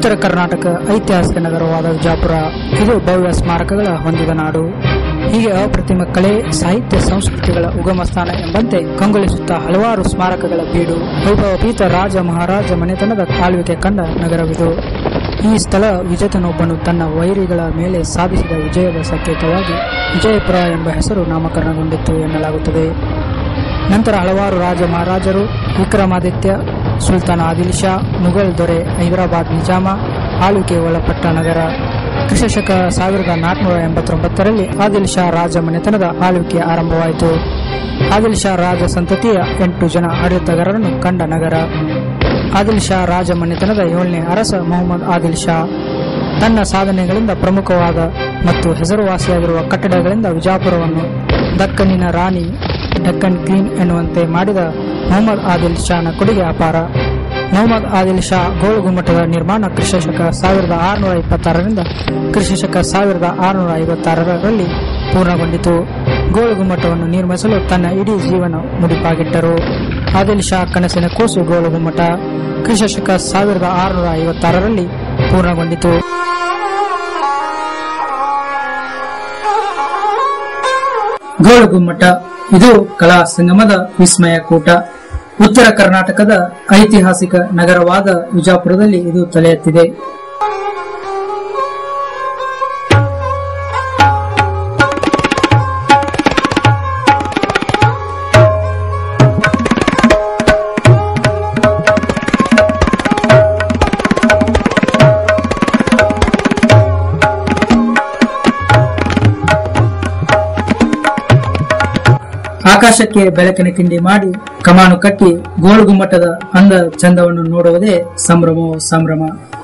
ಉತ್ತರ ಕರ್ನಾಟಕ ಐತಿಹಾಸಿಕ ನಗರವಾದ ವಿಜಾಪುರ ಇದು ಭವ್ಯ ಸ್ಮಾರಕಗಳ ಹೊಂದಿದ ನಾಡು ಹೀಗೆ ಅಪ್ರತಿಮ ಕಲೆ ಸಾಹಿತ್ಯ ಸಂಸ್ಕೃತಿಗಳ ಉಗಮ ಸ್ಥಾನ ಎಂಬಂತೆ ಕಂಗೊಳಿಸುತ್ತಾ ಹಲವಾರು ಸ್ಮಾರಕಗಳ ಬೀಡು ವೈಭವಪೀತ ರಾಜ ಮಹಾರಾಜ ಮನೆತನದ ಆಳ್ವಿಕೆ ಕಂಡ ನಗರವಿದು ಈ ಸ್ಥಳ ವಿಜೇತನೊಬ್ಬನು ತನ್ನ ವೈರಿಗಳ ಮೇಲೆ ಸಾಧಿಸಿದ ವಿಜಯದ ಸಂಕೇತವಾಗಿ ವಿಜಯಪುರ ಎಂಬ ಹೆಸರು ನಾಮಕರಣಗೊಂಡಿತ್ತು ಎನ್ನಲಾಗುತ್ತದೆ ನಂತರ ಹಲವಾರು ರಾಜ ಮಹಾರಾಜರು ವಿಕ್ರಮಾದಿತ್ಯ ಸುಲ್ತಾನ್ ಆದಿಲ್ ಶಾ ಮುಘಲ್ ದೊರೆ ಹೈದರಾಬಾದ್ ನಿಜಾಮ ಆಳ್ವಿಕೆ ಒಳಪಟ್ಟ ನಗರ ಕ್ರಿಶಕ ಸಾವಿರದ ನಾಲ್ಕುನೂರ ಎಂಬತ್ತೊಂಬತ್ತರಲ್ಲಿ ಆದಿಲ್ ಶಾ ರಾಜ ಮನೆತನದ ಆಳ್ವಿಕೆ ಆರಂಭವಾಯಿತು ಆದಿಲ್ ಶಾ ರಾಜ ಸಂತತಿಯ ಎಂಟು ಜನ ಆಡಳಿತಗಾರರನ್ನು ಕಂಡ ನಗರ ಆದಿಲ್ ಶಾ ರಾಜ ಮನೆತನದ ಏಳನೇ ಅರಸ ಮೊಹಮ್ಮದ್ ಆದಿಲ್ ಶಾ ತನ್ನ ಸಾಧನೆಗಳಿಂದ ಪ್ರಮುಖವಾದ ಮತ್ತು ಹೆಸರುವಾಸಿಯಾಗಿರುವ ಕಟ್ಟಡಗಳಿಂದ ವಿಜಾಪುರವನ್ನು ದಕ್ಕನಿನ ರಾಣಿ ಡೆಕ್ಕನ್ ಕ್ವೀನ್ ಎನ್ನುವಂತೆ ಮಾಡಿದ ಮೊಹಮ್ಮದ್ ಆದಿಲ್ ಶಾನ ಕೊಡುಗೆ ಅಪಾರ ಮೊಹಮ್ಮದ್ ಆದಿಲ್ ಶಾ ಗೋಳು ಗುಮ್ಮಟದ ನಿರ್ಮಾಣ ಕ್ರಿಸ್ತಶಕ ಸಾವಿರದ ಆರುನೂರ ಇಪ್ಪತ್ತಾರರಿಂದ ಕ್ರಿಸ್ತಶಕ ಸಾವಿರದ ಆರುನೂರ ಐವತ್ತಾರರಲ್ಲಿ ಪೂರ್ಣಗೊಂಡಿತು ಗೋಳು ಗುಮ್ಮಟವನ್ನು ನಿರ್ಮಿಸಲು ತನ್ನ ಇಡೀ ಜೀವನ ಮುಡಿಪಾಗಿಟ್ಟರು ಆದಿಲ್ ಶಾ ಕನಸಿನ ಕೂಸು ಗೋಳು ಗುಮ್ಮಟ ಕ್ರಿಸ್ತಶಕ ಸಾವಿರದ ಆರುನೂರ ಐವತ್ತಾರರಲ್ಲಿ ಪೂರ್ಣಗೊಂಡಿತು ಗೋಳು ಗುಮ್ಮಟ ಇದು ಕಲಾ ಸಂಗಮದ ವಿಸ್ಮಯ ಕೂಟ ಉತ್ತರ ಕರ್ನಾಟಕದ ಐತಿಹಾಸಿಕ ನಗರವಾದ ವಿಜಾಪುರದಲ್ಲಿ ಇದು ತಲೆ ಎತ್ತಿದೆ ಆಕಾಶಕ್ಕೆ ಬೆಳಕಿನ ಕಿಂಡಿ ಮಾಡಿ ಕಮಾನು ಕಟ್ಟಿ ಗೋಳು ಗುಮ್ಮಟದ ಅಂದ ಚಂದವನ್ನು ನೋಡುವುದೇ ಸಂಭ್ರಮೋ ಸಂಭ್ರಮ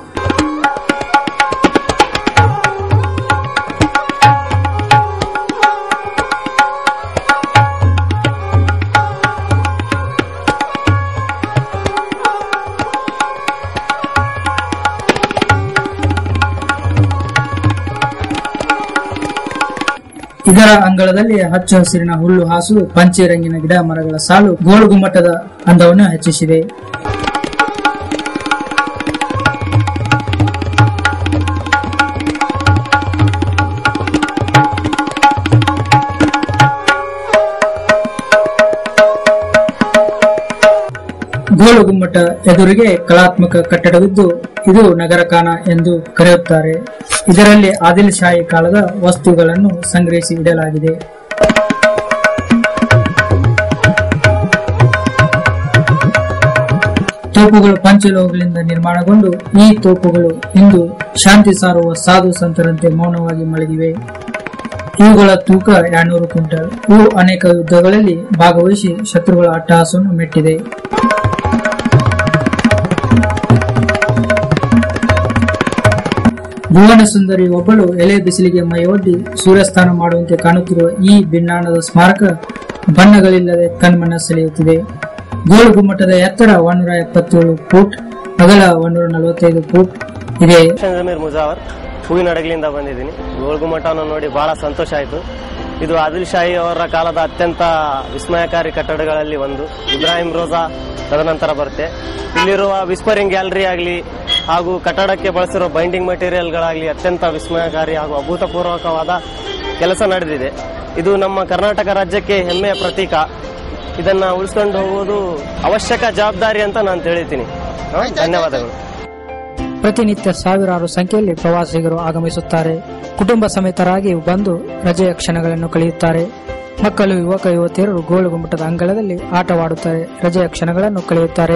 ಇದರ ಅಂಗಳದಲ್ಲಿ ಹಚ್ಚ ಹಸಿರಿನ ಹುಲ್ಲು ಹಾಸು ಪಂಚೆ ರಂಗಿನ ಗಿಡ ಮರಗಳ ಸಾಲು ಗೋಳು ಗುಮ್ಮಟದ ಅಂದವನ್ನು ಹೆಚ್ಚಿಸಿದೆ ಗೋಳು ಗುಮ್ಮಟ ಎದುರಿಗೆ ಕಲಾತ್ಮಕ ಕಟ್ಟಡವಿದ್ದು ಇದು ನಗರಕಾನ ಎಂದು ಕರೆಯುತ್ತಾರೆ ಇದರಲ್ಲಿ ಆದಿಲ್ ಶಾಹಿ ಕಾಲದ ವಸ್ತುಗಳನ್ನು ಸಂಗ್ರಹಿಸಿ ಇಡಲಾಗಿದೆ ತೋಪುಗಳು ಪಂಚಲೋಹಗಳಿಂದ ನಿರ್ಮಾಣಗೊಂಡು ಈ ತೋಪುಗಳು ಇಂದು ಶಾಂತಿ ಸಾರುವ ಸಾಧು ಸಂತರಂತೆ ಮೌನವಾಗಿ ಮಲಗಿವೆ ಇವುಗಳ ತೂಕ ಎರಡ್ನೂರು ಕ್ವಿಂಟಲ್ ಇವು ಅನೇಕ ಯುದ್ಧಗಳಲ್ಲಿ ಭಾಗವಹಿಸಿ ಶತ್ರುಗಳ ಅಟ್ಟಹಾಸವನ್ನು ಮೆಟ್ಟಿದೆ ಭುವನ ಸುಂದರಿ ಒಬ್ಬಳು ಎಲೆ ಬಿಸಿಲಿಗೆ ಮೈಯೊಡ್ಡಿ ಸೂರ್ಯಸ್ನಾನ ಮಾಡುವಂತೆ ಕಾಣುತ್ತಿರುವ ಈ ಭಿನ್ನಾಣದ ಸ್ಮಾರಕ ಬಣ್ಣಗಳಿಲ್ಲದೆ ಕಣ್ಮನ ಸೆಳೆಯುತ್ತಿದೆ ಗೋಳು ಗುಮ್ಮಟದ ಎತ್ತರ ಒಂದೂರ ಎಪ್ಪತ್ತೇಳು ಫೂಟ್ ಅಗಲ ಒಂದೂರ ನಲವತ್ತೈದು ಫೂಟ್ ಇದೆ ಜಮೀರ್ ಮುಜಾವರ್ ಹೂವಿನ ಹಡಗಲಿಂದ ಬಂದಿದ್ದೀನಿ ಗೋಳ್ಗುಮಠವನ್ನು ನೋಡಿ ಬಹಳ ಸಂತೋಷ ಆಯಿತು ಇದು ಆದಿಲ್ ಶಾಹಿ ಅವರ ಕಾಲದ ಅತ್ಯಂತ ವಿಸ್ಮಯಕಾರಿ ಕಟ್ಟಡಗಳಲ್ಲಿ ಒಂದು ಇಬ್ರಾಹಿಂ ರೋಜಾ ತದನಂತರ ಬರುತ್ತೆ ಇಲ್ಲಿರುವ ವಿಸ್ಪರಿಂಗ್ ಗ್ಯಾಲರಿ ಆಗಲಿ ಹಾಗೂ ಕಟ್ಟಡಕ್ಕೆ ಬಳಸಿರೋ ಬೈಂಡಿಂಗ್ ಮೆಟೀರಿಯಲ್ಗಳಾಗಲಿ ಅತ್ಯಂತ ವಿಸ್ಮಯಕಾರಿ ಹಾಗೂ ಅಭೂತಪೂರ್ವಕವಾದ ಕೆಲಸ ನಡೆದಿದೆ ಇದು ನಮ್ಮ ಕರ್ನಾಟಕ ರಾಜ್ಯಕ್ಕೆ ಹೆಮ್ಮೆಯ ಪ್ರತೀಕ ಇದನ್ನ ಉಳಿಸ್ಕೊಂಡು ಹೋಗುವುದು ಅವಶ್ಯಕ ಜವಾಬ್ದಾರಿ ಅಂತ ನಾನು ತಿಳಿತೀನಿ ಹಾ, ಧನ್ಯವಾದಗಳು ಪ್ರತಿನಿತ್ಯ ಸಾವಿರಾರು ಸಂಖ್ಯೆಯಲ್ಲಿ ಪ್ರವಾಸಿಗರು ಆಗಮಿಸುತ್ತಾರೆ ಕುಟುಂಬ ಸಮೇತರಾಗಿ ಬಂದು ರಜೆಯ ಕ್ಷಣಗಳನ್ನು ಕಳೆಯುತ್ತಾರೆ ಮಕ್ಕಳು ಯುವಕ ಯುವತಿಯರು ಗೋಳು ಗುಮ್ಮಟದ ಅಂಗಳದಲ್ಲಿ ಆಟವಾಡುತ್ತಾರೆ ರಜೆಯ ಕ್ಷಣಗಳನ್ನು ಕಳೆಯುತ್ತಾರೆ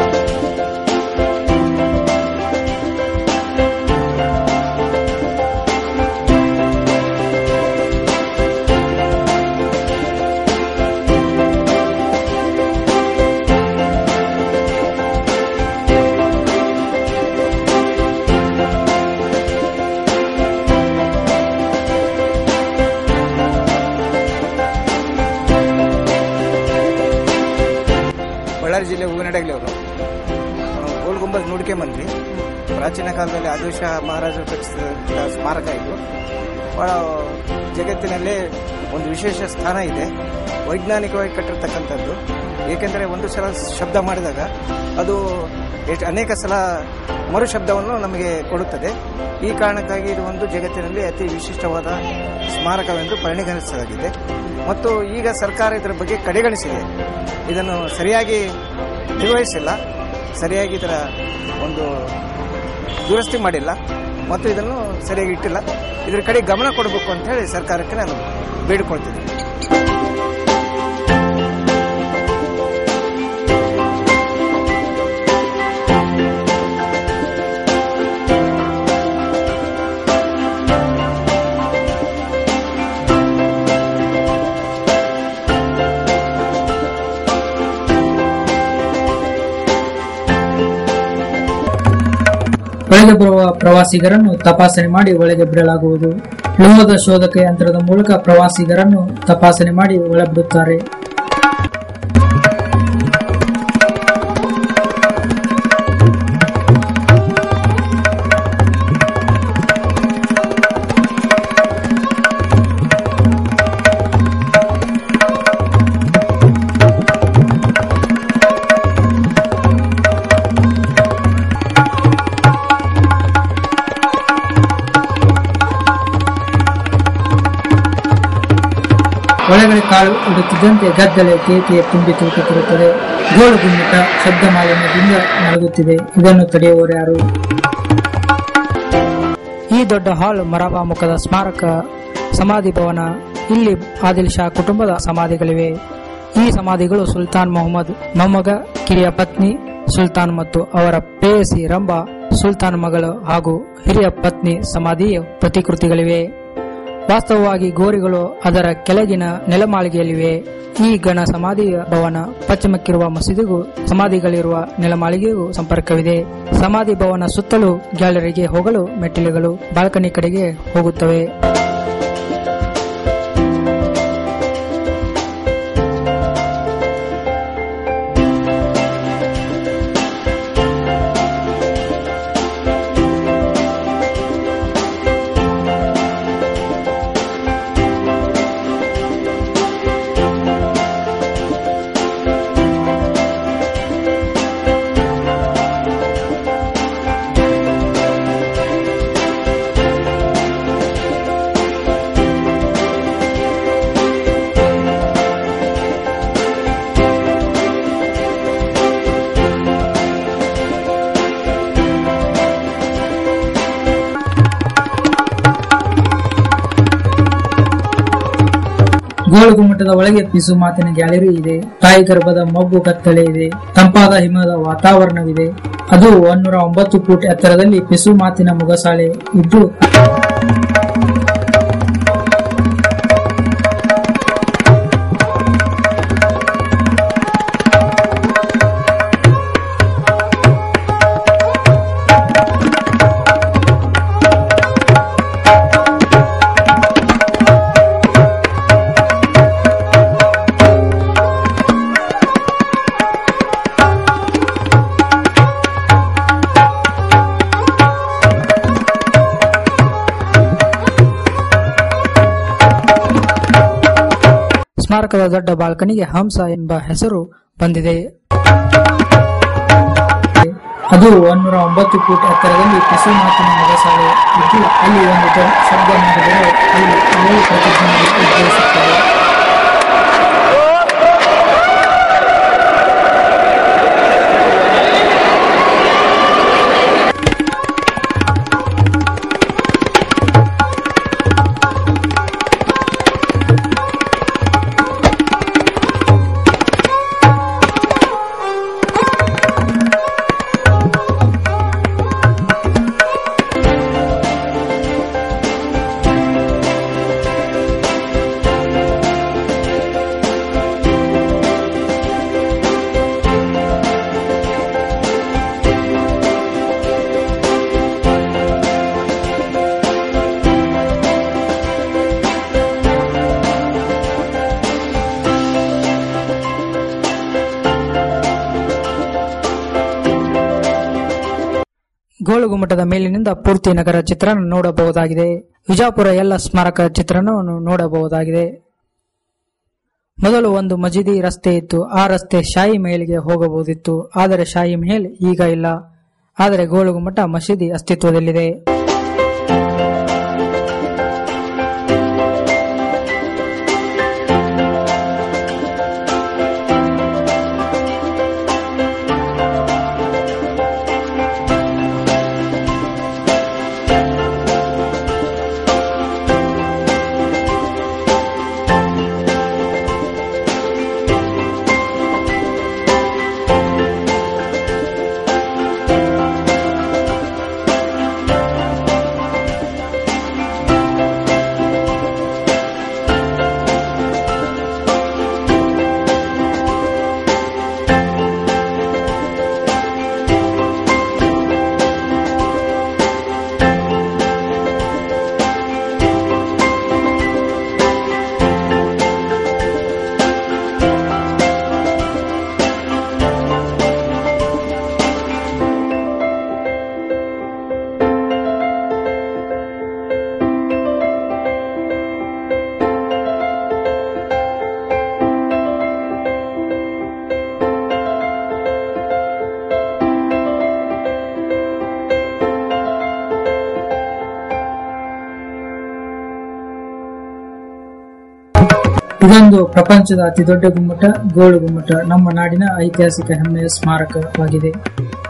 ಬಳ್ಳಾರಿ ಜಿಲ್ಲೆ ಹೂವಿನಡಗಲಿ ಅವರು ಗೋಲ್ ಗುಂಬಜ್ ನೋಡ್ಕೊಂಬಂದ್ವಿ ಪ್ರಾಚೀನ ಕಾಲದಲ್ಲಿ ಆದೇಶ ಮಹಾರಾಜರು ಕಟ್ಟಿಸಿದ ಸ್ಮಾರಕ ಇದು ಬಹಳ ಜಗತ್ತಿನಲ್ಲಿ ಒಂದು ವಿಶೇಷ ಸ್ಥಾನ ಇದೆ ವೈಜ್ಞಾನಿಕವಾಗಿ ಕಟ್ಟಿರ್ತಕ್ಕಂಥದ್ದು ಏಕೆಂದರೆ ಒಂದು ಸಲ ಶಬ್ದ ಮಾಡಿದಾಗ ಅದು ಎಷ್ಟು ಅನೇಕ ಸಲ ಮರು ಶಬ್ದವನ್ನು ನಮಗೆ ಕೊಡುತ್ತದೆ ಈ ಕಾರಣಕ್ಕಾಗಿ ಇದು ಒಂದು ಜಗತ್ತಿನಲ್ಲಿ ಅತಿ ವಿಶಿಷ್ಟವಾದ ಸ್ಮಾರಕವೆಂದು ಪರಿಗಣಿಸಲಾಗಿದೆ ಮತ್ತು ಈಗ ಸರ್ಕಾರ ಇದರ ಬಗ್ಗೆ ಕಡೆಗಣಿಸಿದೆ ಇದನ್ನು ಸರಿಯಾಗಿ ನಿರ್ವಹಿಸಿಲ್ಲ ಸರಿಯಾಗಿ ಇದರ ಒಂದು ದುರಸ್ತಿ ಮಾಡಿಲ್ಲ ಮತ್ತು ಇದನ್ನು ಸರಿಯಾಗಿ ಇಟ್ಟಿಲ್ಲ ಇದರ ಕಡೆ ಗಮನ ಕೊಡಬೇಕು ಅಂತ ಹೇಳಿ ಸರ್ಕಾರಕ್ಕೆ ನಾನು ಬೇಡಿಕೊಳ್ತೀನಿ ಒಳಗೆ ಬರುವ ಪ್ರವಾಸಿಗರನ್ನು ತಪಾಸಣೆ ಮಾಡಿ ಒಳಗೆ ಬಿಡಲಾಗುವುದು ಲೋಹದ ಶೋಧಕ ಯಂತ್ರದ ಮೂಲಕ ಪ್ರವಾಸಿಗರನ್ನು ತಪಾಸಣೆ ಮಾಡಿ ಒಳಬಿಡುತ್ತಾರೆ ಒಳಗಡೆ ಕಾಲು ಇಡುತ್ತಿದ್ದಂತೆ ಗದ್ದಲೆ ಕೇಕೆ ತುಂಬಿ ತುಳುಕುತ್ತಿರುತ್ತದೆ ಗೋಳು ಗುಮ್ಮಿಟ ಶಬ್ದ ಮಾಲಿನ್ಯದಿಂದ ನಲಗುತ್ತಿದೆ ಇದನ್ನು ತಡೆಯುವವರು ಯಾರು ಈ ದೊಡ್ಡ ಹಾಲ್ ಮರಾಬಾ ಮುಖದ ಸ್ಮಾರಕ ಸಮಾಧಿ ಭವನ ಇಲ್ಲಿ ಆದಿಲ್ ಶಾ ಕುಟುಂಬದ ಸಮಾಧಿಗಳಿವೆ ಈ ಸಮಾಧಿಗಳು ಸುಲ್ತಾನ್ ಮೊಹಮ್ಮದ್ ಮೊಮ್ಮಗ ಕಿರಿಯ ಪತ್ನಿ ಸುಲ್ತಾನ್ ಮತ್ತು ಅವರ ಪ್ರೇಯಸಿ ರಂಬಾ ಸುಲ್ತಾನ್ ಮಗಳು ಹಾಗೂ ಹಿರಿಯ ಪತ್ನಿ ಸಮಾಧಿಯ ಪ್ರತಿಕೃತಿಗಳಿವೆ ವಾಸ್ತವವಾಗಿ ಗೋರಿಗಳು ಅದರ ಕೆಳಗಿನ ನೆಲಮಾಳಿಗೆಯಲ್ಲಿವೆ ಈ ಗಣ ಸಮಾಧಿ ಭವನ ಪಶ್ಚಿಮಕ್ಕಿರುವ ಮಸೀದಿಗೂ ಸಮಾಧಿಗಳಿರುವ ನೆಲಮಾಳಿಗೆಗೂ ಸಂಪರ್ಕವಿದೆ ಸಮಾಧಿ ಭವನ ಸುತ್ತಲೂ ಗ್ಯಾಲರಿಗೆ ಹೋಗಲು ಮೆಟ್ಟಿಲುಗಳು ಬಾಲ್ಕನಿ ಕಡೆಗೆ ಹೋಗುತ್ತವೆ ಗೋಳು ಗುಮ್ಮಟದ ಒಳಗೆ ಪಿಸು ಮಾತಿನ ಗ್ಯಾಲರಿ ಇದೆ ತಾಯಿ ಗರ್ಭದ ಮಬ್ಬು ಕತ್ತಲೆ ಇದೆ ತಂಪಾದ ಹಿಮದ ವಾತಾವರಣವಿದೆ ಅದು ಒಂದೂರ ಒಂಬತ್ತು ಫೂಟ್ ಎತ್ತರದಲ್ಲಿ ಪಿಸು ಮಾತಿನ ಮುಗಸಾಲೆ ಇದ್ದು ಸ್ಮಾರಕದ ದೊಡ್ಡ ಬಾಲ್ಕನಿಗೆ ಹಂಸ ಎಂಬ ಹೆಸರು ಬಂದಿದೆ ಅದು ಒಂದೂರ ಒಂಬತ್ತು ಫೂಟ್ ಎತ್ತರದಲ್ಲಿ ಪಿಸು ಮಾತಿನ ಮೊಗಸಾಲೆ ಇದ್ದು ಅಲ್ಲಿ ಒಂದು ದೊಡ್ಡ ಶಬ್ದ ಮಾಡಿದರೆ ಅಲ್ಲಿ ಏಳು ಪ್ರತಿಜ್ಞೆಗಳು ಉದ್ಭವಿಸುತ್ತವೆ ಗೋಳುಗುಮ್ಮಟದ ಮೇಲಿನಿಂದ ಪೂರ್ತಿ ನಗರ ಚಿತ್ರಣ ನೋಡಬಹುದಾಗಿದೆ ವಿಜಾಪುರ ಎಲ್ಲ ಸ್ಮಾರಕ ಚಿತ್ರಣವನ್ನು ನೋಡಬಹುದಾಗಿದೆ ಮೊದಲು ಒಂದು ಮಜಿದಿ ರಸ್ತೆ ಇತ್ತು ಆ ರಸ್ತೆ ಶಾಹಿ ಮಹಲ್ಗೆ ಹೋಗಬಹುದಿತ್ತು ಆದರೆ ಶಾಹಿ ಮಹಲ್ ಈಗ ಇಲ್ಲ ಆದರೆ ಗೋಳುಗುಮ್ಮಟ ಮಸೀದಿ ಅಸ್ತಿತ್ವದಲ್ಲಿದೆ ಇದೊಂದು ಪ್ರಪಂಚದ ಅತಿ ದೊಡ್ಡ ಗುಮ್ಮಟ ಗೋಳು ಗುಮ್ಮಟ ನಮ್ಮ ನಾಡಿನ ಐತಿಹಾಸಿಕ ಹೆಮ್ಮೆಯ ಸ್ಮಾರಕವಾಗಿದೆ